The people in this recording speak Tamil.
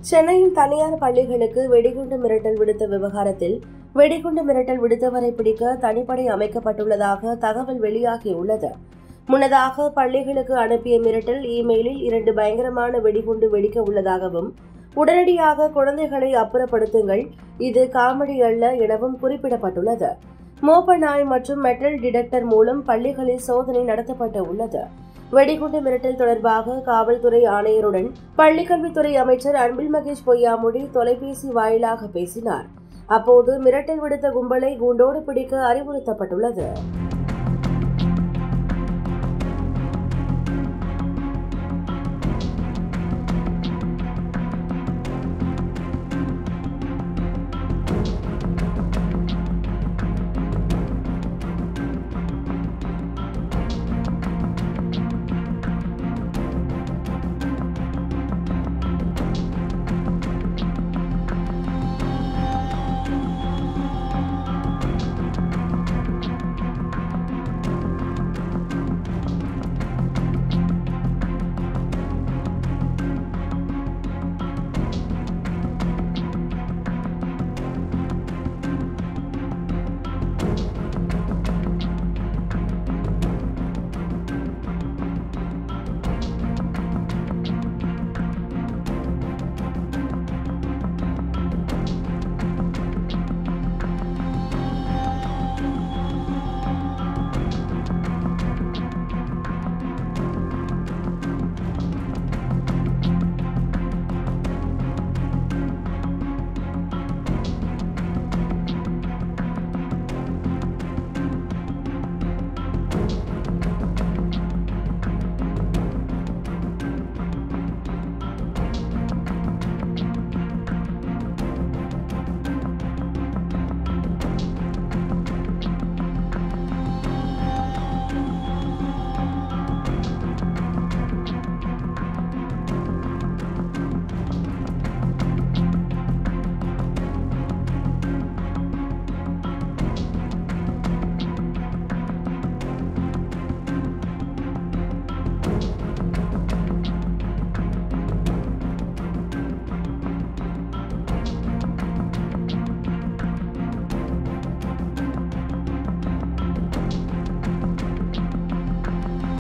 சென்னையில் தனியார் பள்ளிகளுக்கு வெடிகுண்டு மிரட்டல் விடுத்த விவகாரத்தில் வெடிகுண்டு மிரட்டல் விடுத்தவரை பிடிக்க தனிப்படை அமைக்கப்பட்டுள்ளதாக தகவல் வெளியாகியுள்ளது முன்னதாக பள்ளிகளுக்கு அனுப்பிய மிரட்டல் இமெயிலில் இரண்டு பயங்கரமான வெடிகுண்டு வெடிக்க உள்ளதாகவும் உடனடியாக குழந்தைகளை அப்புறப்படுத்துங்கள் இது காமெடி அல்ல எனவும் குறிப்பிடப்பட்டுள்ளது மோப்ப நாய் மற்றும் மெட்டல் டிடெக்டர் மூலம் பள்ளிகளில் சோதனை நடத்தப்பட்டு உள்ளது வெடிகுண்டு மிரட்டல் தொடர்பாக காவல்துறை ஆணையருடன் பள்ளிக்கல்வித்துறை அமைச்சர் அன்பில் மகேஷ் பொய்யாமொழி தொலைபேசி வாயிலாக பேசினார் அப்போது மிரட்டல் விடுத்த கும்பலை கூண்டோடு பிடிக்க அறிவுறுத்தப்பட்டுள்ளது